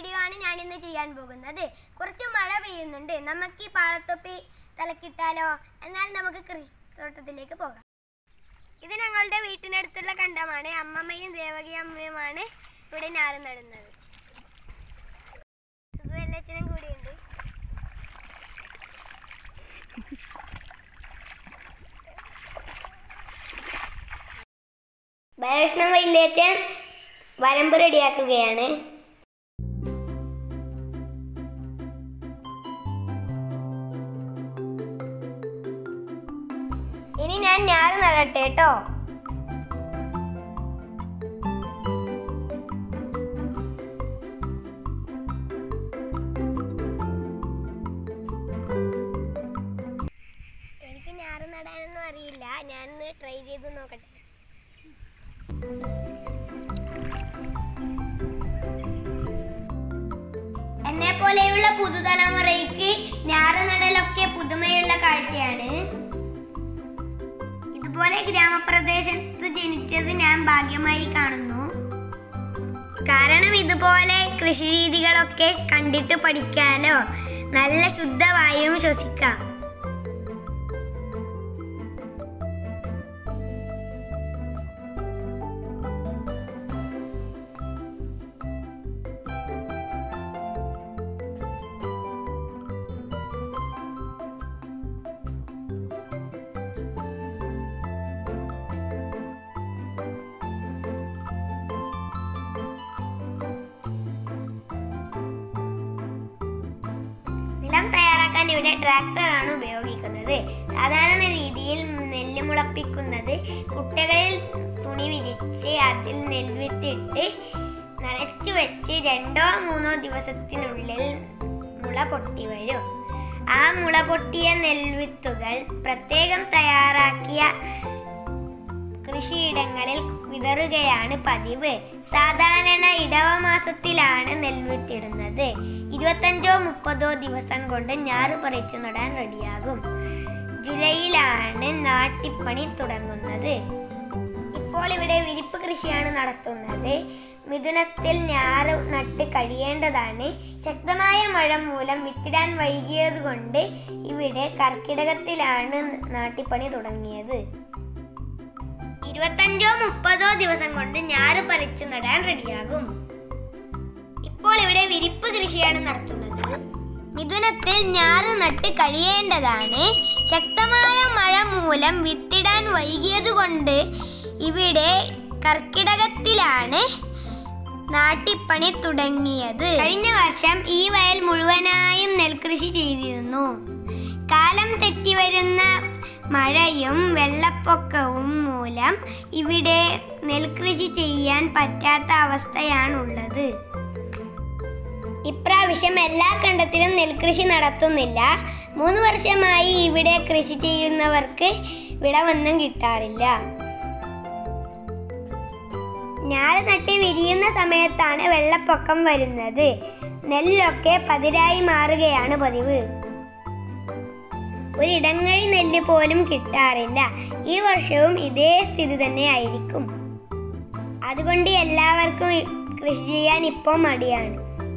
video ആണ് ഞാൻ ഇന്ന് ചെയ്യാൻ പോകുന്നത് കുറച്ച് മഴ പെയ്യുന്നുണ്ട് നമുക്ക് ഈ പാളത്തൊപ്പി തലക്കിട്ടാലോ എന്നാൽ നമുക്ക് കൃഷിത്തോട്ടത്തിലേക്ക് പോകാം ഇത് ഞങ്ങളുടെ വീട്ടിനടുത്തുള്ള കണ്ടമാണ് അമ്മമ്മയും ദേവകി അമ്മയുമാണ് ഇവിടെ ഞാറ് നടുന്നത് വെള്ളച്ചനും കൂടിയുണ്ട് ബാലകൃഷ്ണൻ വല്യച്ഛൻ വരമ്പ് റെഡിയാക്കുകയാണ് ഇനി ഞാൻ ഞാറ് നടട്ടെ കേട്ടോ എനിക്ക് ഞാറ് നടാനൊന്നും അറിയില്ല ഞാനൊന്ന് ട്രൈ ചെയ്ത് നോക്കട്ടെ എന്നെ പോലെയുള്ള പുതുതലമുറയ്ക്ക് ഞാറ് നടലൊക്കെ പുതുമയുള്ള കാഴ്ചയാണ് ഇതുപോലെ ഗ്രാമപ്രദേശത്ത് ജനിച്ചത് ഞാൻ ഭാഗ്യമായി കാണുന്നു കാരണം ഇതുപോലെ കൃഷി രീതികളൊക്കെ കണ്ടിട്ട് പഠിക്കാലോ നല്ല ശുദ്ധവായുവും ശ്വസിക്കാം നിലം തയ്യാറാക്കാൻ ഇവിടെ ട്രാക്ടറാണ് ഉപയോഗിക്കുന്നത് സാധാരണ രീതിയിൽ നെല്ല് മുളപ്പിക്കുന്നത് കുട്ടകളിൽ തുണി വിരിച്ച് അതിൽ നെൽവിത്തിട്ട് നനച്ചു വെച്ച് രണ്ടോ മൂന്നോ ദിവസത്തിനുള്ളിൽ മുള പൊട്ടി വരും ആ മുള പൊട്ടിയ നെൽവിത്തുകൾ പ്രത്യേകം തയ്യാറാക്കിയ കൃഷിയിടങ്ങളിൽ വിതറുകയാണ് പതിവ് സാധാരണ ഇടവ മാസത്തിലാണ് നെൽവിത്തിടുന്നത് ഇരുപത്തഞ്ചോ മുപ്പതോ ദിവസം കൊണ്ട് ഞാറ് പറിച്ചു നടാൻ റെഡിയാകും ജൂലൈയിലാണ് നാട്ടിപ്പണി തുടങ്ങുന്നത് ഇപ്പോൾ ഇവിടെ വിരിപ്പ് കൃഷിയാണ് നടത്തുന്നത് മിഥുനത്തിൽ ഞാറ് നട്ട് കഴിയേണ്ടതാണ് ശക്തമായ മഴ മൂലം വിത്തിടാൻ വൈകിയതുകൊണ്ട് ഇവിടെ കർക്കിടകത്തിലാണ് നാട്ടിപ്പണി തുടങ്ങിയത് ഇരുപത്തഞ്ചോ മുപ്പതോ ദിവസം കൊണ്ട് ഞാറ് പറിച്ചു നടാൻ റെഡിയാകും ഇപ്പോൾ ഇവിടെ വിരിപ്പ് കൃഷിയാണ് നടത്തുന്നത് മിഥുനത്തിൽ ഞാറ് നട്ട് കഴിയേണ്ടതാണ് ശക്തമായ മഴ മൂലം വിത്തിടാൻ വൈകിയതുകൊണ്ട് ഇവിടെ കർക്കിടകത്തിലാണ് നാട്ടിപ്പണി തുടങ്ങിയത് കഴിഞ്ഞ വർഷം ഈ വയൽ മുഴുവനായും നെൽകൃഷി ചെയ്തിരുന്നു കാലം തെറ്റി വരുന്ന മഴയും വെള്ളപ്പൊക്കവും മൂലം ഇവിടെ നെൽകൃഷി ചെയ്യാൻ പറ്റാത്ത അവസ്ഥയാണുള്ളത് ഇപ്രാവശ്യം എല്ലാ കണ്ടത്തിലും നെൽകൃഷി നടത്തുന്നില്ല മൂന്ന് വർഷമായി ഇവിടെ കൃഷി ചെയ്യുന്നവർക്ക് വിളവൊന്നും കിട്ടാറില്ല ഞാറ് നട്ടി വിരിയുന്ന സമയത്താണ് വെള്ളപ്പൊക്കം വരുന്നത് നെല്ലൊക്കെ പതിരായി മാറുകയാണ് പതിവ് ഒരിടങ്ങഴി നെല്ല് പോലും കിട്ടാറില്ല ഈ വർഷവും ഇതേ സ്ഥിതി തന്നെ ആയിരിക്കും അതുകൊണ്ട് എല്ലാവർക്കും കൃഷി ചെയ്യാൻ ഇപ്പോൾ മടിയാണ്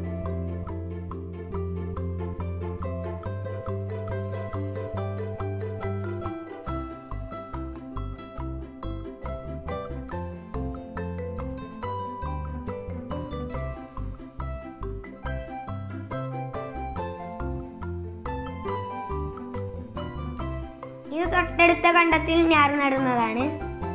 ഇത് തൊട്ടടുത്ത കണ്ടത്തിൽ ഞാറ് നടുന്നതാണ്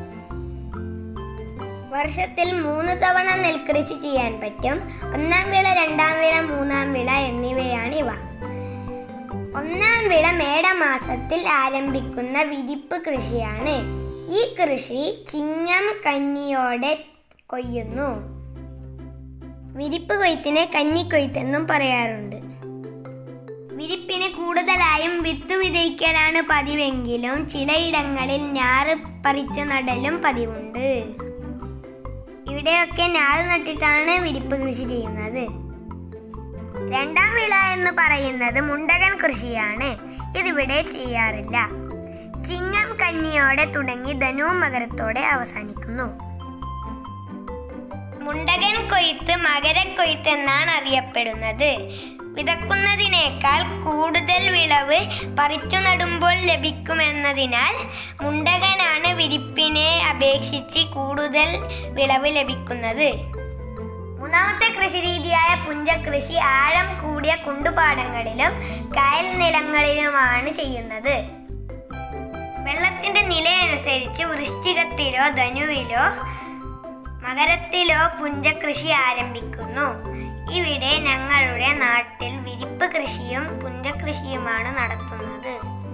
വർഷത്തിൽ മൂന്ന് തവണ നെൽകൃഷി ചെയ്യാൻ പറ്റും ഒന്നാം വിള രണ്ടാം വിള മൂന്നാം വിള എന്നിവയാണ് ഇവ ഒന്നാം വിള മേടമാസത്തിൽ ആരംഭിക്കുന്ന വിരിപ്പ് കൃഷിയാണ് ഈ കൃഷി ചിങ്ങം കന്നിയോടെ കൊയ്യുന്നു വിരിപ്പ് കൊയ്ത്തിനെ കന്നിക്കൊയ്ത്തെന്നും പറയാറുണ്ട് വിരിപ്പിന് കൂടുതലായും വിത്ത് വിതയ്ക്കലാണ് പതിവെങ്കിലും ചിലയിടങ്ങളിൽ ഞാറ് പറിച്ചു നടലും പതിവുണ്ട് ഇവിടെയൊക്കെ ഞാറ് നട്ടിട്ടാണ് വിരിപ്പ് കൃഷി ചെയ്യുന്നത് രണ്ടാം വിള എന്ന് പറയുന്നത് മുണ്ടകൻ കൃഷിയാണ് ഇതിവിടെ ചെയ്യാറില്ല ചിങ്ങം കന്നിയോടെ തുടങ്ങി ധനുവും മകരത്തോടെ അവസാനിക്കുന്നു മുണ്ടകൻ കൊയ്ത്ത് മകരക്കൊയ്ത്ത് എന്നാണ് അറിയപ്പെടുന്നത് വിതക്കുന്നതിനേക്കാൾ കൂടുതൽ വിളവ് പറിച്ചു നടുമ്പോൾ ലഭിക്കുമെന്നതിനാൽ മുണ്ടകനാണ് വിരിപ്പിനെ അപേക്ഷിച്ച് കൂടുതൽ വിളവ് ലഭിക്കുന്നത് മൂന്നാമത്തെ കൃഷി രീതിയായ പുഞ്ചകൃഷി ആഴം കൂടിയ കുണ്ടുപാടങ്ങളിലും കായൽ നിലങ്ങളിലുമാണ് ചെയ്യുന്നത് വെള്ളത്തിന്റെ നിലയനുസരിച്ച് വൃശ്ചികത്തിലോ ധനുവിലോ മകരത്തിലോ പുഞ്ചകൃഷി ആരംഭിക്കുന്നു ഇവിടെ ഞങ്ങളുടെ നാട്ടിൽ വിരിപ്പ് കൃഷിയും പുഞ്ചകൃഷിയുമാണ് നടത്തുന്നത്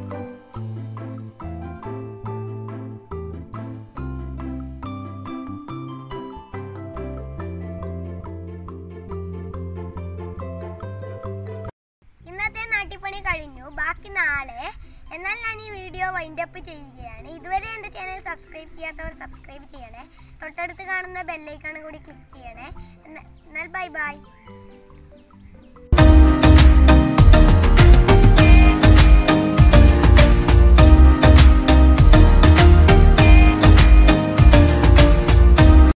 ഇന്നത്തെ നാട്ടിപ്പണി കഴിഞ്ഞു ബാക്കി നാളെ എന്നാൽ ഞാൻ ഈ വീഡിയോ വൈൻഡപ്പ് ചെയ്യുകയാണ് ഇതുവരെ എൻ്റെ ചാനൽ സബ്സ്ക്രൈബ് ചെയ്യാത്തവർ സബ്സ്ക്രൈബ് ചെയ്യണേ തൊട്ടടുത്ത് കാണുന്ന ബെല്ലൈക്കാണ് കൂടി ക്ലിക്ക് ചെയ്യണേ എന്നാൽ ബൈ ബൈ